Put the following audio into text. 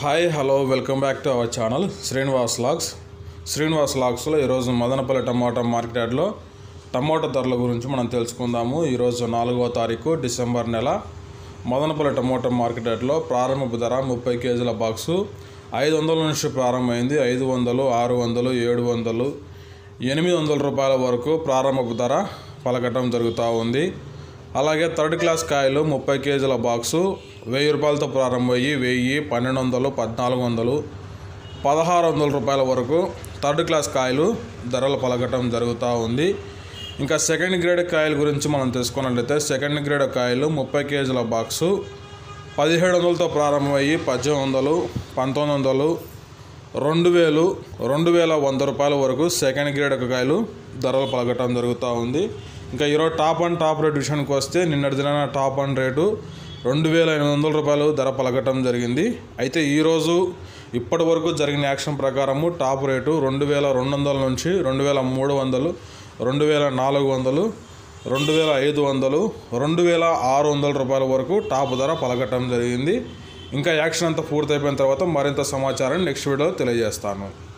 hi hello welcome back to our channel Srinivas vlogs Srinivas లాగ్స్లో ఈరోజు మదనపల్లి టమాటా మార్కెట్లో టమాటా ధరల గురించి మనం తెలుసుకుందాము ఈరోజు నాలుగవ తారీఖు డిసెంబర్ నెల మదనపల్లి టమాటా మార్కెట్లో ప్రారంభపు ధర ముప్పై కేజీల బాక్సు ఐదు వందల నుంచి ప్రారంభమైంది ఐదు వందలు ఆరు వందలు ఏడు వందలు ఎనిమిది వందల రూపాయల వరకు ప్రారంభపు ధర పలకటం జరుగుతూ ఉంది అలాగే థర్డ్ క్లాస్ కాయలు ముప్పై కేజీల బాక్సు వెయ్యి రూపాయలతో ప్రారంభమయ్యి వెయ్యి పన్నెండు వందలు పద్నాలుగు వందలు పదహారు వందల రూపాయల వరకు థర్డ్ క్లాస్ కాయలు ధరలు పలకటం జరుగుతూ ఉంది ఇంకా సెకండ్ గ్రేడ్ కాయల గురించి మనం తెలుసుకున్నట్లయితే సెకండ్ గ్రేడ్ కాయలు ముప్పై కేజీల బాక్సు పదిహేడు వందలతో ప్రారంభమయ్యి పద్దెనిమిది వందలు పంతొమ్మిది వందలు రెండు వేలు రెండు వేల వంద రూపాయల వరకు సెకండ్ గ్రేడ్ కాయలు ధరలు పలకటం జరుగుతూ ఉంది ఇంకా ఈరోజు టాప్ అండ్ టాప్ రేట్ విషయానికి వస్తే నిన్నటి దిన టాప్ అండ్ రేటు రెండు వేల ఎనిమిది వందల రూపాయలు ధర పలకటం జరిగింది అయితే ఈరోజు ఇప్పటి వరకు జరిగిన యాక్షన్ ప్రకారము టాప్ రేటు రెండు వేల రెండు వందల నుంచి రెండు వేల మూడు వందలు రెండు వేల నాలుగు వందలు రెండు వేల ఐదు వందలు రెండు వేల ఆరు వందల రూపాయల వరకు టాప్ ధర పలకటం జరిగింది ఇంకా యాక్షన్ అంతా పూర్తయిపోయిన తర్వాత మరింత సమాచారం నెక్స్ట్ వీడియోలో తెలియజేస్తాను